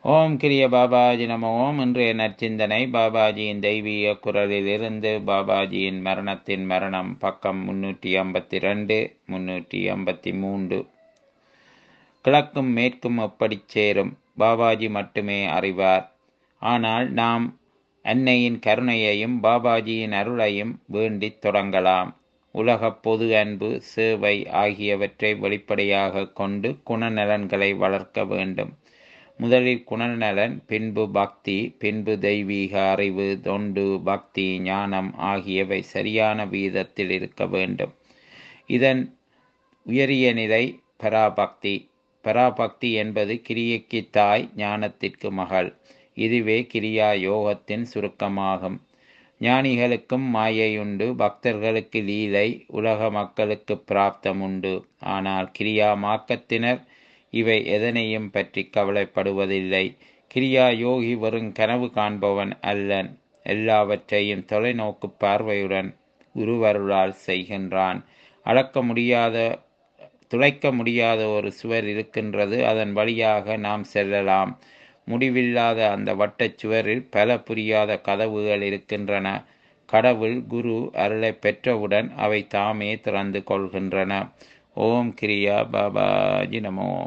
ஓம் கிரிய பாபாஜி நம ஓம் இன்றைய நற்சிந்தனை பாபாஜியின் தெய்வீக குரலிலிருந்து பாபாஜியின் மரணத்தின் மரணம் பக்கம் முன்னூற்றி ஐம்பத்தி ரெண்டு முன்னூற்றி ஐம்பத்தி மூன்று கிழக்கும் மேற்கும் எப்படி சேரும் பாபாஜி மட்டுமே அறிவார் ஆனால் நாம் அன்னையின் கருணையையும் பாபாஜியின் அருளையும் வேண்டித் தொடங்கலாம் உலகப் பொது அன்பு சேவை ஆகியவற்றை வெளிப்படையாக கொண்டு குணநலன்களை வளர்க்க வேண்டும் முதலில் குணநலன் பின்பு பக்தி பின்பு தெய்வீக அறிவு தொண்டு பக்தி ஞானம் ஆகியவை சரியான வீதத்தில் இருக்க வேண்டும் இதன் உயரிய நிலை பராபக்தி பராபக்தி என்பது கிரியைக்கு தாய் ஞானத்திற்கு மகள் இதுவே கிரியா யோகத்தின் சுருக்கமாகும் ஞானிகளுக்கும் மாயை உண்டு பக்தர்களுக்கு லீலை உலக மக்களுக்கு பிராப்தம் உண்டு ஆனால் கிரியா மாக்கத்தினர் இவை எதனையும் பற்றி கவலைப்படுவதில்லை கிரியா யோகி வெறும் கனவு காண்பவன் அல்லன் எல்லாவற்றையும் தொலைநோக்கு பார்வையுடன் குருவருளால் செய்கின்றான் அளக்க முடியாத துளைக்க முடியாத ஒரு சுவர் இருக்கின்றது அதன் வழியாக நாம் செல்லலாம் முடிவில்லாத அந்த வட்டச் சுவரில் பல புரியாத கதவுகள் இருக்கின்றன கடவுள் குரு அருளை பெற்றவுடன் அவை தாமே திறந்து கொள்கின்றன ஓம் கிரியா பாபாஜி நமோ